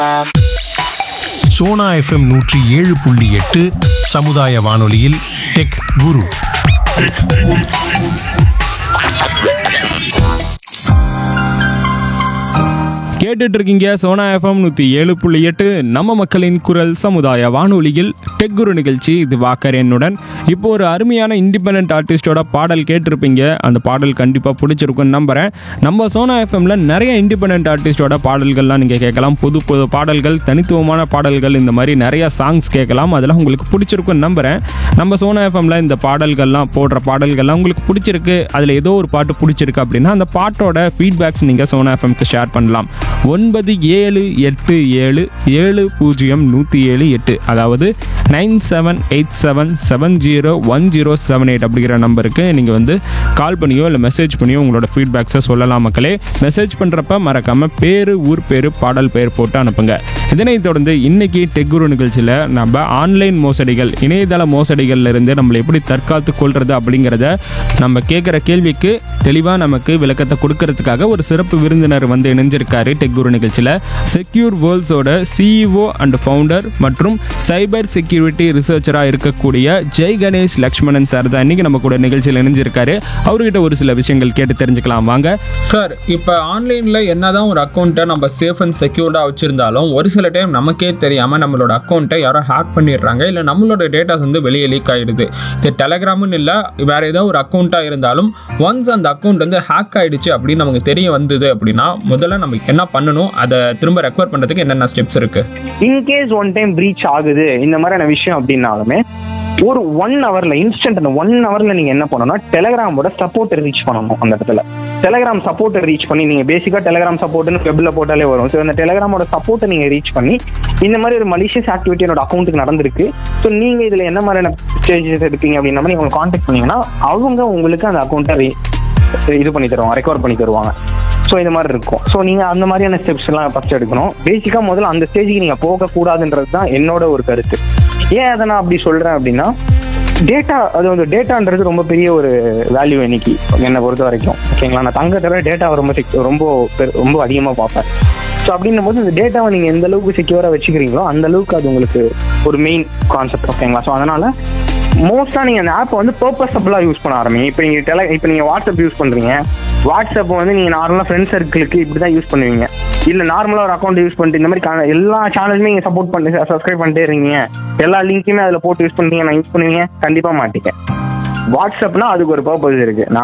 Sona FM நூற்றி ஏழு புள்ளி எட்டு சமுதாய வானொலியில் டெக் குரு கேட்டுட்டு இருக்கீங்க சோனா எஃப்எம் நூற்றி ஏழு புள்ளி எட்டு நம்ம மக்களின் குரல் சமுதாய வானொலியில் டெக் குரு நிகழ்ச்சி இது வாக்கர் என்னுடன் இப்போ ஒரு அருமையான இண்டிபெண்ட் ஆர்டிஸ்டோட பாடல் கேட்டிருப்பீங்க அந்த பாடல் கண்டிப்பாக பிடிச்சிருக்குன்னு நம்புகிறேன் நம்ம சோனா எஃப்எம்ல நிறைய இண்டிபெண்ட் ஆர்டிஸ்டோட பாடல்கள்லாம் நீங்கள் கேட்கலாம் புது புது பாடல்கள் தனித்துவமான பாடல்கள் இந்த மாதிரி நிறைய சாங்ஸ் கேட்கலாம் அதெல்லாம் உங்களுக்கு பிடிச்சிருக்குன்னு நம்புகிறேன் நம்ம சோனா எஃப்எம்ல இந்த பாடல்கள்லாம் போடுற பாடல்கள்லாம் உங்களுக்கு பிடிச்சிருக்கு அதில் ஏதோ ஒரு பாட்டு பிடிச்சிருக்கு அப்படின்னா அந்த பாட்டோட ஃபீட்பேக்ஸ் நீங்கள் சோனா எஃப்எம்க்கு ஷேர் பண்ணலாம் ஒன்பது ஏழு எட்டு ஏழு ஏழு பூஜ்ஜியம் நூற்றி ஏழு எட்டு அதாவது nine seven eight seven seven zero one zero seven eight அப்படிங்கிற நம்பருக்கு நீங்கள் வந்து கால் பண்ணியோ இல்லை மெசேஜ் பண்ணியோ உங்களோட ஃபீட்பேக்ஸை சொல்லலாம் மக்களே மெசேஜ் பண்ணுறப்ப மறக்காமல் பேர் ஊர் பேர் பாடல் பெயர் போட்டு அனுப்புங்க இதனைத் தொடர்ந்து இன்னைக்கு டெக்குரு நிகழ்ச்சியில் நம்ம ஆன்லைன் மோசடிகள் இணையதள மோசடிகள்ல இருந்து நம்மளை எப்படி தற்காத்து கொள்றது அப்படிங்கிறத நம்ம கேட்குற கேள்விக்கு தெளிவாக நமக்கு விளக்கத்தை கொடுக்கறதுக்காக ஒரு சிறப்பு விருந்தினர் வந்து இணைஞ்சிருக்காரு டெக்குரு நிகழ்ச்சியில் செக்யூர் வேர்ல்ட்ஸோட சிஇஓ அண்ட் ஃபவுண்டர் மற்றும் சைபர் செக்யூரிட்டி ரிசர்ச்சராக இருக்கக்கூடிய ஜெய் கணேஷ் லக்ஷ்மணன் சார் தான் இன்னைக்கு நம்ம கூட நிகழ்ச்சியில் இணைஞ்சிருக்காரு அவர்கிட்ட ஒரு சில விஷயங்கள் கேட்டு தெரிஞ்சுக்கலாம் வாங்க சார் இப்போ ஆன்லைனில் என்னதான் ஒரு அக்கௌண்ட்டை நம்ம சேஃப் அண்ட் செக்யூர்டாக வச்சுருந்தாலும் ஒரு சில டைம் நமக்கே தெரியாமல் நம்மளோட அக்கௌண்ட்டை யாரோ ஹேக் பண்ணிடுறாங்க இல்லை நம்மளோட டேட்டாஸ் வந்து வெளியே லீக் ஆகிடுது இது டெலகிராம்னு இல்லை வேறு ஏதோ ஒரு அக்கௌண்ட்டாக இருந்தாலும் ஒன்ஸ் அந்த அக்கௌண்ட் வந்து ஹேக் ஆயிடுச்சு அப்படின்னு நமக்கு தெரிய வந்தது அப்படின்னா முதல்ல நம்ம என்ன பண்ணணும் அதை திரும்ப ரெக்கவர் பண்ணுறதுக்கு என்னென்ன ஸ்டெப்ஸ் இருக்குது இன்கேஸ் ஒன் டைம் பிரீச் ஆகுது இந்த மாதிரியான விஷயம் அப்படின்னாலுமே ஒரு ஒன் ஹவர்ல இன்ஸ்டன்ட் அந்த ஒன் ஹவர்ல நீங்க என்ன பண்ணணும்னா டெலகிராமோட சப்போர்ட் ரீச் பண்ணணும் அந்த இடத்துல டெலகிராம் சப்போர்ட் ரீச் பண்ணி நீங்க பேசிக்கா டெலகிராம் சப்போர்ட்னு வெப்ல போட்டாலே வரும் ஸோ அந்த டெலகிராமோட சப்போர்ட்டை நீங்க ரீச் பண்ணி இந்த மாதிரி ஒரு மலிஷியஸ் ஆக்டிவிட்டி என்னோட அக்கௌண்ட்டுக்கு நடந்திருக்கு ஸோ நீங்க இதுல என்ன மாதிரியான ஸ்டேஜஸ் எடுப்பீங்க அப்படின்ற மாதிரி உங்களுக்கு காண்டாக்ட் பண்ணீங்கன்னா அவங்க உங்களுக்கு அந்த அக்கௌண்ட்டை இது பண்ணி தருவாங்க ரெக்கவர் பண்ணி தருவாங்க ஸோ இந்த மாதிரி இருக்கும் ஸோ நீங்கள் அந்த மாதிரியான ஸ்டெப்ஸ் எல்லாம் ஃபர்ஸ்ட் எடுக்கணும் பேசிக்காக முதல்ல அந்த ஸ்டேஜுக்கு நீங்கள் போகக்கூடாதுன்றது தான் என்னோட ஒரு கருத்து ஏன் அதை நான் அப்படி சொல்கிறேன் அப்படின்னா டேட்டா அது வந்து டேட்டான்றது ரொம்ப பெரிய ஒரு வேல்யூ இன்னைக்கு என்னை பொறுத்த வரைக்கும் ஓகேங்களா நான் தங்கத்தை விட டேட்டா ரொம்ப sec- ரொம்ப பெரு- ரொம்ப அதிகமாக பார்ப்பேன் ஸோ அப்படின்னும் போது இந்த டேட்டாவை நீங்கள் எந்த அளவுக்கு செக்யூராக வச்சுக்கிறீங்களோ அந்த அளவுக்கு அது உங்களுக்கு ஒரு மெயின் கான்செப்ட் ஓகேங்களா ஸோ அதனால மோஸ்டா நீங்க அந்த ஆப் வந்து பர்பஸபிளா யூஸ் பண்ண ஆரம்பிங்க இப்போ நீங்க டெல இப்போ நீங்க வாட்ஸ்அப் யூஸ் பண்றீங்க வாட்ஸ்அப் வந்து நீங்க நார்மலா ஃப்ரெண்ட் சர்க்கிளுக்கு இப்படி தான் யூஸ் பண்ணுவீங்க இல்ல நார்மலா ஒரு அக்கௌண்ட் யூஸ் பண்ணிட்டு இந்த மாதிரி கா- எல்லா சேனலுமே நீங்க சப்போர்ட் பண்ணி சப்ஸ்கிரைப் பண்ணிட்டே இருக்கீங்க எல்லா லிங்க்குமே அதுல போட்டு யூஸ் பண்றீங்க நான் யூஸ் பண்ணுவீங்க கண்டிப்பா மாட்டீங்க வாட்ஸ்அப்னா அதுக்கு ஒரு பர்பஸ் இருக்கு நான்